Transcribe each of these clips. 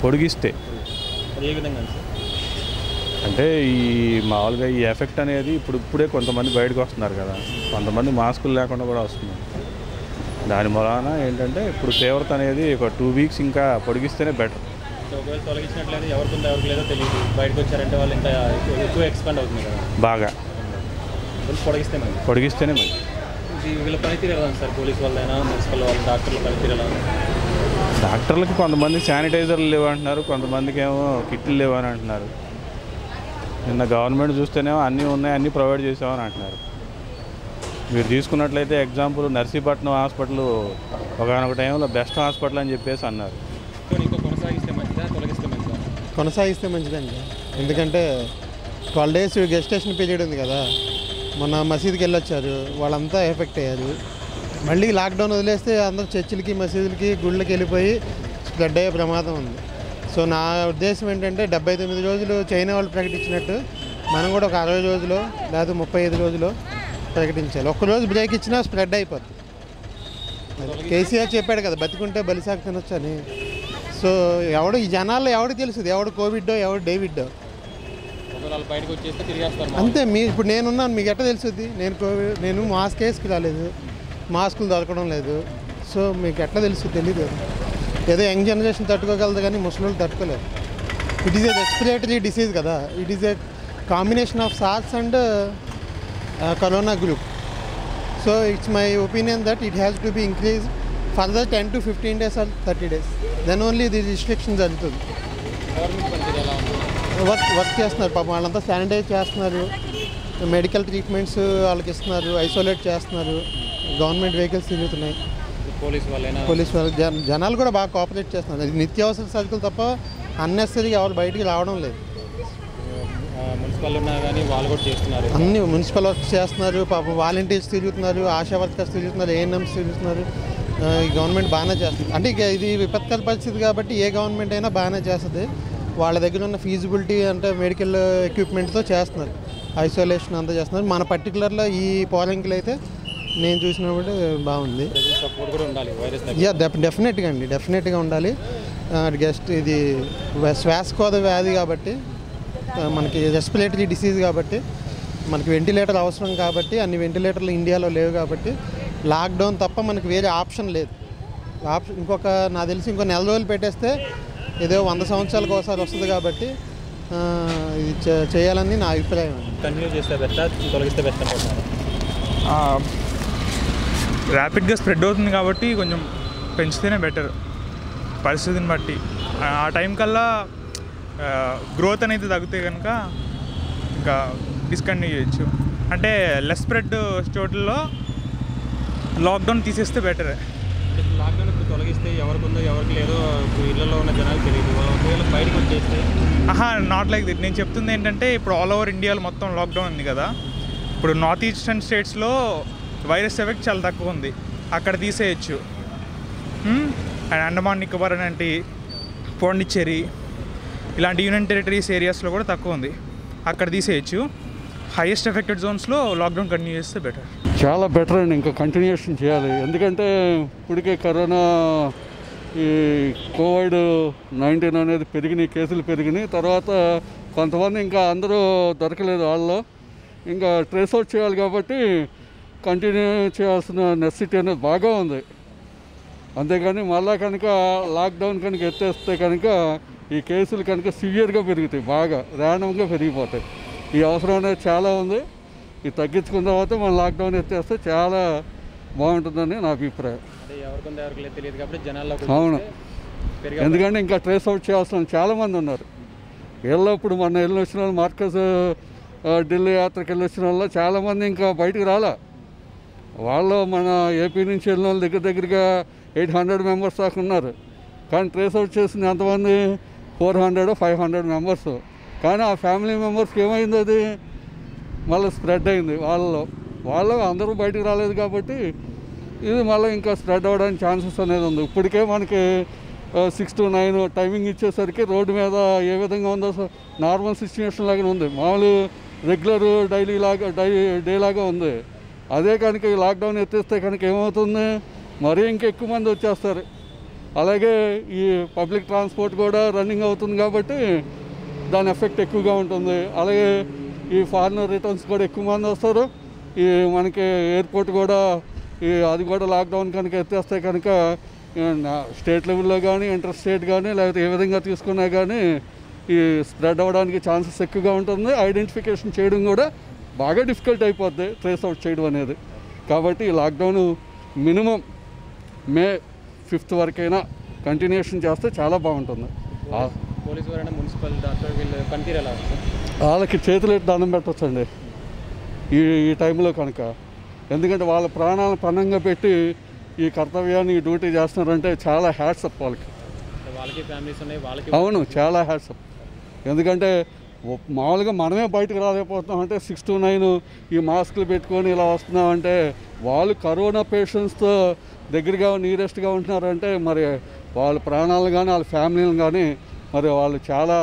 పొడిగిస్తే అది ఏ విధంగా సార్ అంటే ఈ మామూలుగా ఈ ఎఫెక్ట్ అనేది ఇప్పుడు ఇప్పుడే కొంతమంది బయటకు వస్తున్నారు కదా కొంతమంది మాస్కులు లేకుండా కూడా వస్తున్నారు దాని మూలాన ఏంటంటే ఇప్పుడు తీవ్రత అనేది ఒక టూ వీక్స్ ఇంకా పొడిగిస్తేనే బెటర్ సో ఒకవేళ తొలగించినట్లయితే ఎవరికి ఉందో ఎవరికి లేదో తెలియదు బయటకు వచ్చారంటే వాళ్ళు ఇంకా ఎక్కువ- ఎక్కువ ఎక్స్పాండ్ అవుతుంది కదా బాగా కొంచెం పొడిగిస్తే మంచి పొడిగిస్తేనే మంచి ఇది వీళ్ళ పనితీరు ఎలా ఉంది సార్ పోలీస్ వాళ్ళైనా మున్సిపల్ వాళ్ళు డాక్టర్ల పనితీరు ఎలా ఉంది డాక్టర్లకి కొంతమంది శానిటైజర్లు లేవు అంటున్నారు కొంతమందికి ఏమో కిట్లు లేవు అని అంటున్నారు నిన్న గవర్నమెంట్ చూస్తేనేమో అన్నీ ఉన్నాయి అన్నీ ప్రొవైడ్ చేసామని అంటున్నారు మీరు తీసుకున్నట్లయితే ఎగ్జాంపుల్ నర్సీపట్నం హాస్పిటల్ ఒకనొక టైంలో బెస్ట్ హాస్పిటల్ అని చెప్పేసి అన్నారు సో ఇంకో కొనసాగిస్తే మంచిదా తొలగిస్తే మంచిదా కొనసాగిస్తే మంచిదండి ఎందుకంటే ట్వెల్వ్ డేస్ గెస్టేషన్ పీరియడ్ ఉంది కదా మొన్న మసీద్కి వెళ్ళొచ్చారు వాళ్ళంతా ఎఫెక్ట్ అయ్యారు మళ్ళీ లాక్డౌన్ వదిలేస్తే అందరూ చర్చిలకి మసీదులకి గుళ్ళకి వెళ్ళిపోయి స్ప్రెడ్ అయ్యే ప్రమాదం ఉంది సో నా ఉద్దేశం ఏంటంటే డెబ్బై తొమ్మిది రోజులు చైనా వాళ్ళు ప్రకటించినట్టు మనం కూడా ఒక అరవై రోజులు లేదా ముప్పై ఐదు రోజులు ప్రకటించాలి ఒక్కరోజు బ్రేక్ ఇచ్చినా స్ప్రెడ్ అయిపోతుంది అది కేసీఆర్ చెప్పాడు కదా బతికుంటే బలిసాకు తినొచ్చు అని సో ఎవడు ఈ జనాల్లో ఎవడు తెలుసుది ఎవడు కోవిడ్డో ఎవడు డేవిడ్డో ఒకవేళ వాళ్ళు బయటకు వచ్చేస్తే తిరిగేస్తారు అంతే మీ ఇప్పుడు నేనున్నాను మీకు ఎట్ట తెలుసుద్ది నేను కోవిడ్ నేను మాస్క్ వేసుకు రాలేదు మాస్కులు దొరకడం లేదు సో మీకు ఎట్లా తెలుసు తెలీదు ఏదో యంగ్ జనరేషన్ తట్టుకోగలదు కానీ ముసలి తట్టుకోలేదు it is a respiratory disease కదా it is a combination of SARS and corona group so it's my opinion that it has to be increase further ten to fifteen days or thirty days then only the restriction జరుగుతుంది government పనితీరు ఎలా ఉంది work work చేస్తున్నారు పాపం వాళ్ళంతా sanitise చేస్తున్నారు medical treatments వాళ్ళకి ఇస్తున్నారు ఐసోలేట్ చేస్తున్నారు గవర్నమెంట్ వెహికల్స్ తిరుగుతున్నాయి పోలీస్ వాళ్ళైనా పోలీస్ వాళ్ళు జన జనాలు కూడా బాగా కోఆపరేట్ చేస్తున్నారు ఇది నిత్యావసర సరుకులు తప్ప అన్నెసరీగా ఎవరు బయటికి రావడం లేదు మున్సిపల్ ఉన్నా కానీ వాళ్ళు కూడా చేస్తున్నారు అన్ని మున్సిపల్ వర్క్ చేస్తున్నారు పాపం వాలంటీర్స్ తిరుగుతున్నారు ఆశా వర్కర్స్ తిరుగుతున్నారు ఏఎన్ఎంస్ తిరుగుతున్నారు ఆ, ఈ గవర్నమెంట్ బాగానే చేస్తుంది అంటే ఇక ఇది విపత్కర పరిస్థితి కాబట్టి ఏ గవర్నమెంట్ అయినా బాగానే చేస్తుంది వాళ్ళ దగ్గర ఉన్న ఫీజిబిలిటీ అంటే మెడికల్ ఎక్విప్మెంట్తో చేస్తున్నారు ఐసోలేషన్ అంతా చేస్తున్నారు మన పర్టికులర్లో ఈ పోలింగ్లు అయితే నేను చూసినప్పుడు బాగుంది ప్రజల సపోర్ట్ కూడా ఉండాలి వైరస్ యా డెఫ్ డెఫినెట్గా అండి డెఫినెట్గా ఉండాలి గెస్ట్ ఇది వ- శ్వాసకోద వ్యాధి కాబట్టి ఆ, మనకి రెస్పిరేటరీ డిసీజ్ కాబట్టి మనకి వెంటిలేటర్ అవసరం కాబట్టి అన్ని వెంటిలేటర్లు ఇండియాలో లేవు కాబట్టి లాక్డౌన్ తప్ప మనకి వేరే ఆప్షన్ లేదు ఆప్షన్ ఇంకొక నాకు తెలిసి ఇంకో నెల రోజులు పెట్టేస్తే ఏదో వంద సంవత్సరాలకు ఒకసారి వస్తుంది కాబట్టి ఆ, ఇది చే- చేయాలని నా అభిప్రాయం అండి కంటిన్యూ చేస్తే బెస్ట్ తొలగిస్తే బెస్ట్ అనుకుంటున్నారు ర్యాపిడ్గా స్ప్రెడ్ అవుతుంది కాబట్టి కొంచెం పెంచితేనే బెటర్ పరిస్థితిని బట్టి ఆ- ఆ టైం కల్లా గ్రోత్ అనేది తగ్గితే కనుక ఇంకా డిస్కంటిన్యూ చేయొచ్చు అంటే లెస్ స్ప్రెడ్ చోట్లలో లాక్డౌన్ తీసేస్తే బెటర్ ఇప్పుడు లాక్డౌన్ ఇప్పుడు తొలగిస్తే ఎవరికి ఉందో ఎవరికి లేదో ఇప్పుడు ఇళ్లలో ఉన్న జనాలు తెలియదు ఒకవేళ బయటకు వచ్చేస్తే ఆహా నాట్ లైక్ దిట్ నేను చెప్తుంది ఏంటంటే ఇప్పుడు ఆల్ ఓవర్ ఇండియాలో మొత్తం లాక్డౌన్ ఉంది కదా ఇప్పుడు నార్త్ ఈస్టర్న్ స్టేట్స్లో వైరస్ ఎఫెక్ట్ చాలా తక్కువ ఉంది అక్కడ తీసేయచ్చు హ్మ్? అండ్ అండమాన్ నికోబార్ అలాంటి పాండిచ్చేరి ఇలాంటి యూనియన్ టెరిటరీస్ ఏరియాస్లో కూడా తక్కువ ఉంది అక్కడ తీసేయచ్చు హైయెస్ట్ ఎఫెక్టెడ్ జోన్స్లో లాక్డౌన్ కంటిన్యూ చేస్తే బెటర్ చాలా బెటర్ అండి ఇంకా కంటిన్యూషన్ చేయాలి ఎందుకంటే ఇప్పటికే కరోనా ఈ కోవిడ్ నైన్టీన్ అనేది పెరిగినాయి కేసులు పెరిగినాయి తర్వాత కొంతమంది ఇంకా అందరూ దొరకలేదు వాళ్ళలో ఇంకా ట్రేస్ అవుట్ చేయాలి కాబట్టి కంటిన్యూ చేయాల్సిన నెసిటీ అనేది బాగా ఉంది అంతేగాని మళ్ళా కనుక లాక్డౌన్ కనుక ఎత్తేస్తే కనుక ఈ కేసులు కనుక సివియర్గా పెరుగుతాయి బాగా ర్యాండమ్గా పెరిగిపోతాయి ఈ అవసరం అనేది చాలా ఉంది ఇది తగ్గించుకున్న తర్వాత మనం లాక్డౌన్ ఎత్తేస్తే చాలా బాగుంటుందని నా అభిప్రాయం అంటే ఎవరికి ఉందో ఎవరికి లేదు తెలియదు కాబట్టి జనాల్లో అవును. పెరిగే ఎందుకంటే ఇంకా ట్రేస్ అవుట్ చేయాల్సిన చాలామంది ఉన్నారు వీళ్ళు ఇప్పుడు మన వెళ్ళి వచ్చిన వాళ్ళు మార్కస్ ఆ, ఢిల్లీ యాత్రకి వెళ్ళి వచ్చిన వాళ్ళు చాలామంది ఇంకా బయటికి రాలా వాళ్ళు మన ఏపీ నుంచి వెళ్ళిన వాళ్ళు దగ్గర దగ్గరగా ఎయిట్ హండ్రెడ్ మెంబర్స్ దాకా ఉన్నారు కానీ ట్రేస్ అవుట్ చేసింది ఎంతమంది four hundred five hundred members కానీ ఆ ఫ్యామిలీ మెంబర్స్కి ఏమైంది అది మళ్ళీ స్ప్రెడ్ అయింది వాళ్ళలో వాళ్ళు అందరూ బయటికి రాలేదు కాబట్టి ఇది మళ్ళీ ఇంకా స్ప్రెడ్ అవ్వడానికి ఛాన్సెస్ అనేది ఉంది ఇప్పటికే మనకి సిక్స్ టు నైన్ టైమింగ్ ఇచ్చేసరికి రోడ్డు మీద ఏ విధంగా ఉందో నార్మల్ సిచ్యువేషన్ లాగానే ఉంది మామూలు రెగ్యులర్ డైలీ లాగా డై డే లాగా ఉంది అదే కనుక ఈ లాక్డౌన్ ఎత్తేస్తే కనుక ఏమవుతుంది మరీ ఇంకా ఎక్కువ మంది వచ్చేస్తారు అలాగే ఈ పబ్లిక్ ట్రాన్స్పోర్ట్ కూడా రన్నింగ్ అవుతుంది కాబట్టి దాని ఎఫెక్ట్ ఎక్కువగా ఉంటుంది అలాగే ఈ ఫారినర్ రిటర్న్స్ కూడా ఎక్కువ మంది వస్తారు ఈ మనకి ఎయిర్పోర్ట్ కూడా ఈ అది కూడా లాక్డౌన్ కనుక ఎత్తేస్తే కనుక ఈ నా- స్టేట్ లెవెల్లో కానీ ఇంటర్ స్టేట్ కానీ లేకపోతే ఏ విధంగా తీసుకున్నా కానీ ఈ స్ప్రెడ్ అవ్వడానికి ఛాన్సెస్ ఎక్కువగా ఉంటుంది ఐడెంటిఫికేషన్ చేయడం కూడా బాగా డిఫికల్ట్ అయిపోద్ది ట్రేస్ అవుట్ చేయడం అనేది కాబట్టి ఈ లాక్డౌన్ మినిమం మే ఫిఫ్త్ వరకైనా కంటిన్యూషన్ చేస్తే చాలా బాగుంటుంది ఆ- పోలీసు వారైనా మున్సిపల్ దాంట్లో వీళ్ళు పనితీరు ఎలా ఉంది సార్ వాళ్ళకి చేతులు ఎత్తి దండం పెట్టచ్చండి ఈ ఈ టైంలో కనుక ఎందుకంటే వాళ్ళ ప్రాణాలను పణంగా పెట్టి ఈ కర్తవ్యాన్ని ఈ డ్యూటీ చేస్తున్నారంటే చాలా హ్యాట్సప్ వాళ్ళకి వాళ్ళకి ఫ్యామిలీస్ ఉన్నాయి వాళ్ళకి అవును చాలా హ్యాట్సప్ ఎందుకంటే ఒ- మామూలుగా మనమే బయటకు రాలేకపోతున్నాం అంటే సిక్స్ టు నైన్ ఈ మాస్కులు పెట్టుకొని ఇలా వస్తున్నామంటే వాళ్ళు కరోనా పేషెంట్స్తో దగ్గరగా నీరెస్ట్గా ఉంటున్నారంటే మరి వాళ్ళ ప్రాణాలను కానీ వాళ్ళ ఫ్యామిలీలను కానీ మరి వాళ్ళు చాలా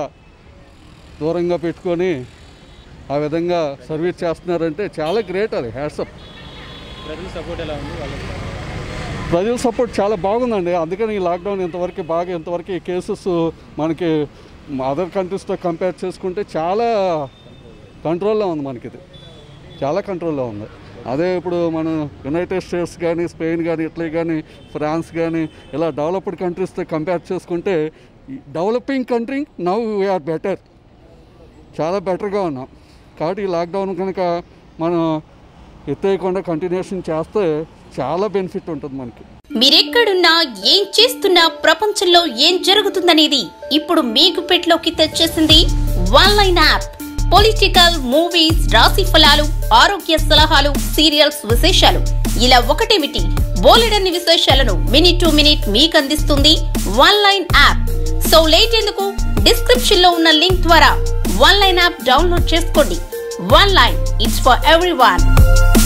దూరంగా పెట్టుకొని ఆ విధంగా సర్వీస్ చేస్తున్నారంటే చాలా గ్రేట్ అది హ్యాట్సప్ ప్రజల సపోర్ట్ ఎలా ఉంది వాళ్ళకి ప్రజల సపోర్ట్ చాలా బాగుందండి అందుకని ఈ లాక్డౌన్ ఇంతవరకు బాగా ఇంతవరకు ఈ కేసెస్ మనకి అదర్ కంట్రీస్తో కంపేర్ చేసుకుంటే చాలా కంట్రోల్లో ఉంది మనకి ఇది చాలా కంట్రోల్లో ఉంది అదే ఇప్పుడు మనం యునైటెడ్ స్టేట్స్ కానీ స్పెయిన్ కానీ ఇటలీ కానీ ఫ్రాన్స్ కానీ ఇలా డెవలప్డ్ కంట్రీస్తో కంపేర్ చేసుకుంటే developing country now we are better చాలా బెటర్గా ఉన్నాం కాబట్టి ఈ లాక్డౌన్ కనుక మనం ఎత్తేయకుండా కంటిన్యూషన్ చేస్తే చాలా బెనిఫిట్ ఉంటుంది మనకి మీరెక్కడున్నా ఏం చేస్తున్నా ప్రపంచంలో ఏం జరుగుతుందనేది ఇప్పుడు మీకు పెట్లోకి తెచ్చేసింది one line app political movies రాశి ఫలాలు ఆరోగ్య సలహాలు సీరియల్స్ విశేషాలు ఇలా ఒకటేమిటి బోలెడన్ని విశేషాలను మినిట్ టు మినిట్ మీకు అందిస్తుంది one line app so late ఎందుకు డిస్క్రిప్షన్ లో ఉన్న లింక్ ద్వారా వన్ లైన్ యాప్ డౌన్లోడ్ చేసుకోండి one line it's for every